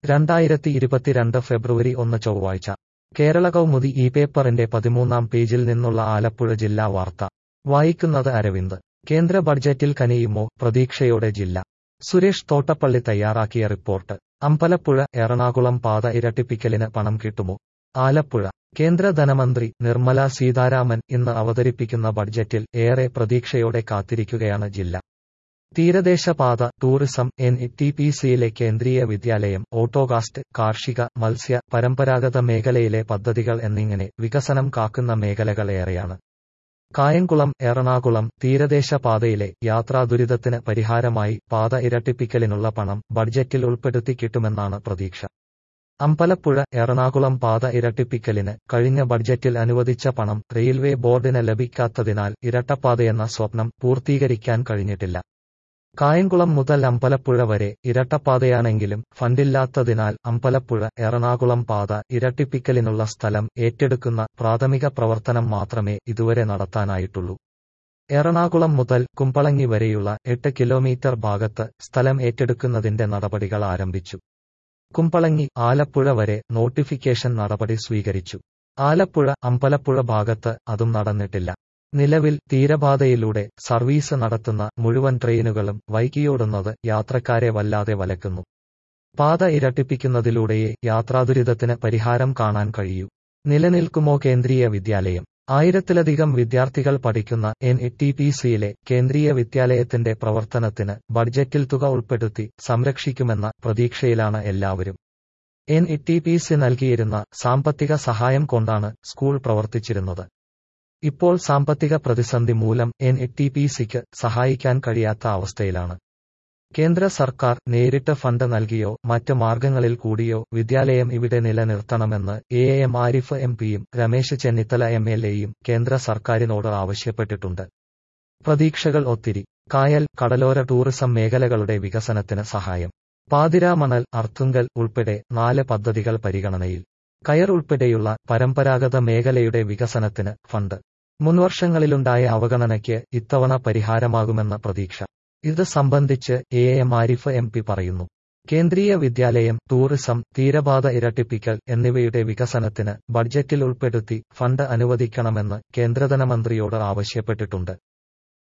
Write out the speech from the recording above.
രണ്ടായിരത്തി ഇരുപത്തിരണ്ട് ഫെബ്രുവരി ഒന്ന് ചൊവ്വാഴ്ച കേരള കൗമുദി ഈ പേപ്പറിന്റെ പതിമൂന്നാം പേജിൽ നിന്നുള്ള ആലപ്പുഴ ജില്ലാ വാർത്ത വായിക്കുന്നത് അരവിന്ദ് കേന്ദ്ര ബഡ്ജറ്റിൽ കനിയുമോ പ്രതീക്ഷയോടെ ജില്ല സുരേഷ് തോട്ടപ്പള്ളി തയ്യാറാക്കിയ റിപ്പോർട്ട് അമ്പലപ്പുഴ എറണാകുളം പാത ഇരട്ടിപ്പിക്കലിന് പണം കിട്ടുമോ ആലപ്പുഴ കേന്ദ്ര ധനമന്ത്രി നിർമ്മല സീതാരാമൻ ഇന്ന് അവതരിപ്പിക്കുന്ന ബഡ്ജറ്റിൽ ഏറെ പ്രതീക്ഷയോടെ കാത്തിരിക്കുകയാണ് ജില്ല തീരദേശപാത ടൂറിസം എൻ ടി പി സിയിലെ കേന്ദ്രീയ വിദ്യാലയം ഓട്ടോകാസ്റ്റ് കാർഷിക മത്സ്യ പരമ്പരാഗത മേഖലയിലെ പദ്ധതികൾ എന്നിങ്ങനെ വികസനം കാക്കുന്ന മേഖലകൾ ഏറെയാണ് കായംകുളം എറണാകുളം തീരദേശപാതയിലെ യാത്രാദുരിതത്തിന് പരിഹാരമായി പാത ഇരട്ടിപ്പിക്കലിനുള്ള പണം ബഡ്ജറ്റിൽ ഉൾപ്പെടുത്തി കിട്ടുമെന്നാണ് പ്രതീക്ഷ അമ്പലപ്പുഴ എറണാകുളം പാത ഇരട്ടിപ്പിക്കലിന് കഴിഞ്ഞ ബഡ്ജറ്റിൽ അനുവദിച്ച പണം റെയിൽവേ ബോർഡിന് ലഭിക്കാത്തതിനാൽ ഇരട്ടപ്പാതയെന്ന സ്വപ്നം പൂർത്തീകരിക്കാൻ കഴിഞ്ഞിട്ടില്ല കായംകുളം മുതൽ അമ്പലപ്പുഴ വരെ ഇരട്ടപ്പാതയാണെങ്കിലും ഫണ്ടില്ലാത്തതിനാൽ അമ്പലപ്പുഴ എറണാകുളം പാത ഇരട്ടിപ്പിക്കലിനുള്ള സ്ഥലം ഏറ്റെടുക്കുന്ന പ്രാഥമിക പ്രവർത്തനം മാത്രമേ ഇതുവരെ നടത്താനായിട്ടുള്ളൂ എറണാകുളം മുതൽ കുമ്പളങ്ങി വരെയുള്ള എട്ട് കിലോമീറ്റർ ഭാഗത്ത് സ്ഥലം ഏറ്റെടുക്കുന്നതിന്റെ നടപടികൾ ആരംഭിച്ചു കുമ്പളങ്ങി ആലപ്പുഴ വരെ നോട്ടിഫിക്കേഷൻ നടപടി സ്വീകരിച്ചു ആലപ്പുഴ അമ്പലപ്പുഴ ഭാഗത്ത് അതും നടന്നിട്ടില്ല നിലവിൽ തീരപാതയിലൂടെ സർവീസ് നടത്തുന്ന മുഴുവൻ ട്രെയിനുകളും വൈകിയോടുന്നത് യാത്രക്കാരെ വല്ലാതെ വലക്കുന്നു പാത ഇരട്ടിപ്പിക്കുന്നതിലൂടെയേ യാത്രാദുരിതത്തിന് പരിഹാരം കാണാൻ കഴിയൂ നിലനിൽക്കുമോ കേന്ദ്രീയ വിദ്യാലയം ആയിരത്തിലധികം വിദ്യാർത്ഥികൾ പഠിക്കുന്ന എൻ ടി പി സിയിലെ കേന്ദ്രീയ വിദ്യാലയത്തിന്റെ പ്രവർത്തനത്തിന് ബഡ്ജറ്റിൽ തുക ഉൾപ്പെടുത്തി സംരക്ഷിക്കുമെന്ന പ്രതീക്ഷയിലാണ് എല്ലാവരും എൻ ടി പി സി നൽകിയിരുന്ന സാമ്പത്തിക സഹായം കൊണ്ടാണ് സ്കൂൾ പ്രവർത്തിച്ചിരുന്നത് ഇപ്പോൾ സാമ്പത്തിക പ്രതിസന്ധി മൂലം എൻ ടി പി സിക്ക് സഹായിക്കാൻ കഴിയാത്ത അവസ്ഥയിലാണ് കേന്ദ്ര സർക്കാർ നേരിട്ട് ഫണ്ട് നൽകിയോ മറ്റ് മാർഗങ്ങളിൽ കൂടിയോ വിദ്യാലയം ഇവിടെ നിലനിർത്തണമെന്ന് എ എം ആരിഫ് എം പിയും രമേശ് ചെന്നിത്തല എം എൽ എയും കേന്ദ്ര സർക്കാരിനോട് ആവശ്യപ്പെട്ടിട്ടുണ്ട് പ്രതീക്ഷകൾ ഒത്തിരി കായൽ കടലോര ടൂറിസം മേഖലകളുടെ വികസനത്തിന് സഹായം പാതിരാമണൽ അർത്തുങ്കൽ ഉൾപ്പെടെ നാല് പദ്ധതികൾ പരിഗണനയിൽ കയർ ഉൾപ്പെടെയുള്ള പരമ്പരാഗത മേഖലയുടെ വികസനത്തിന് ഫണ്ട് മുൻവർഷങ്ങളിലുണ്ടായ അവഗണനയ്ക്ക് ഇത്തവണ പരിഹാരമാകുമെന്ന പ്രതീക്ഷ ഇത് സംബന്ധിച്ച് A M Arif M P പറയുന്നു കേന്ദ്രീയ വിദ്യാലയം ടൂറിസം തീരപാത ഇരട്ടിപ്പിക്കൽ എന്നിവയുടെ വികസനത്തിന് ബഡ്ജറ്റിൽ ഉൾപ്പെടുത്തി ഫണ്ട് അനുവദിക്കണമെന്ന് കേന്ദ്രധനമന്ത്രിയോട് ആവശ്യപ്പെട്ടിട്ടുണ്ട്